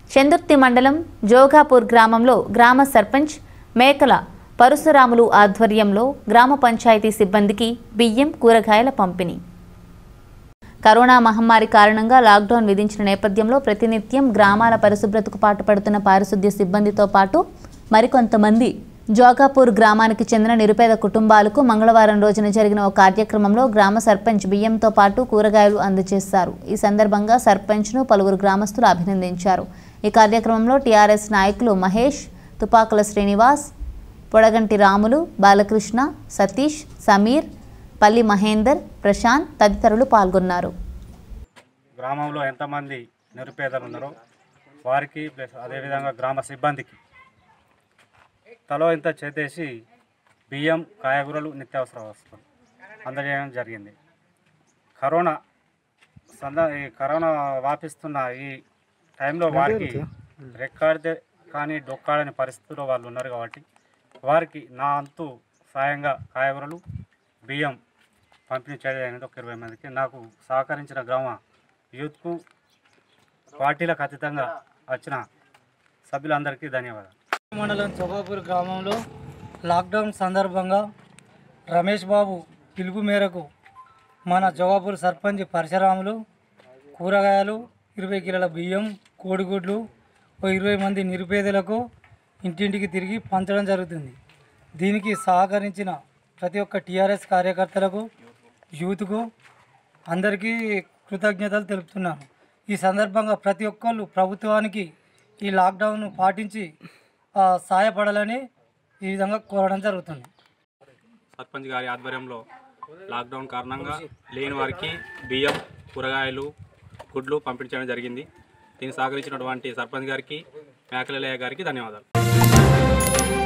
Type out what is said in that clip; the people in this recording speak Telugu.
చందుర్తి మండలం జోగాపూర్ గ్రామంలో గ్రామ సర్పంచ్ మేకల పరశురాములు ఆధ్వర్యంలో గ్రామ పంచాయతీ సిబ్బందికి బియ్యం కూరగాయల పంపిణీ కరోనా మహమ్మారి కారణంగా లాక్డౌన్ విధించిన నేపథ్యంలో ప్రతినిత్యం గ్రామాల పరిశుభ్రతకు పాటుపడుతున్న పారిశుద్ధ్య సిబ్బందితో పాటు మరికొంతమంది జోగాపూర్ గ్రామానికి చెందిన నిరుపేద కుటుంబాలకు మంగళవారం రోజున జరిగిన ఒక కార్యక్రమంలో గ్రామ సర్పంచ్ బియ్యంతో పాటు కూరగాయలు అందజేశారు ఈ సందర్భంగా సర్పంచ్ను పలువురు గ్రామస్తులు అభినందించారు ఈ కార్యక్రమంలో టీఆర్ఎస్ నాయకులు మహేష్ తుపాకుల శ్రీనివాస్ పొడగంటి రాములు బాలకృష్ణ సతీష్ సమీర్ పల్లి మహేందర్ ప్రశాంత్ తదితరులు పాల్గొన్నారు గ్రామంలో ఎంతమంది నిరుపేదలు ఉన్నారో వారికి ప్లస్ అదేవిధంగా గ్రామ సిబ్బందికి తలో ఇంత చేతేసి బియ్యం కాయగూరలు నిత్యావసర వస్తువులు అందజేయడం జరిగింది కరోనా సంద ఈ కరోనా వ్యాపిస్తున్న ఈ టైంలో వారికి రెక్కాడితే కానీ డొక్కాడని పరిస్థితిలో వాళ్ళు ఉన్నారు కాబట్టి వారికి నా అంతు సాయంగా కాయగూరలు బియ్యం పంపిణీ చేయడానికి ఒక ఇరవై మందికి నాకు సహకరించిన గ్రామ యూత్కు పార్టీలకు అతీతంగా వచ్చిన సభ్యులందరికీ ధన్యవాదాలు మండలం చొబాపూర్ గ్రామంలో లాక్డౌన్ సందర్భంగా రమేష్ బాబు పిలుపు మేరకు మన జోగాపూర్ సర్పంచ్ పరశురాములు కూరగాయలు ఇరవై కిలోల బియ్యం కోడిగుడ్లు ఓ ఇరవై మంది నిరుపేదలకు ఇంటింటికి తిరిగి పంచడం జరుగుతుంది దీనికి సహకరించిన ప్రతి ఒక్క టీఆర్ఎస్ కార్యకర్తలకు యూత్కు అందరికీ కృతజ్ఞతలు తెలుపుతున్నాను ఈ సందర్భంగా ప్రతి ఒక్కళ్ళు ప్రభుత్వానికి ఈ లాక్డౌన్ పాటించి ఆ, సహాయపడాలని ఈ విధంగా కోరడం జరుగుతుంది సర్పంచ్ గారి ఆధ్వర్యంలో లాక్డౌన్ కారణంగా లేని వారికి బియ్యం కూరగాయలు గుడ్లు పంపిణీ చేయడం జరిగింది దీన్ని సహకరించినటువంటి సర్పంచ్ గారికి మేకలయ్య గారికి ధన్యవాదాలు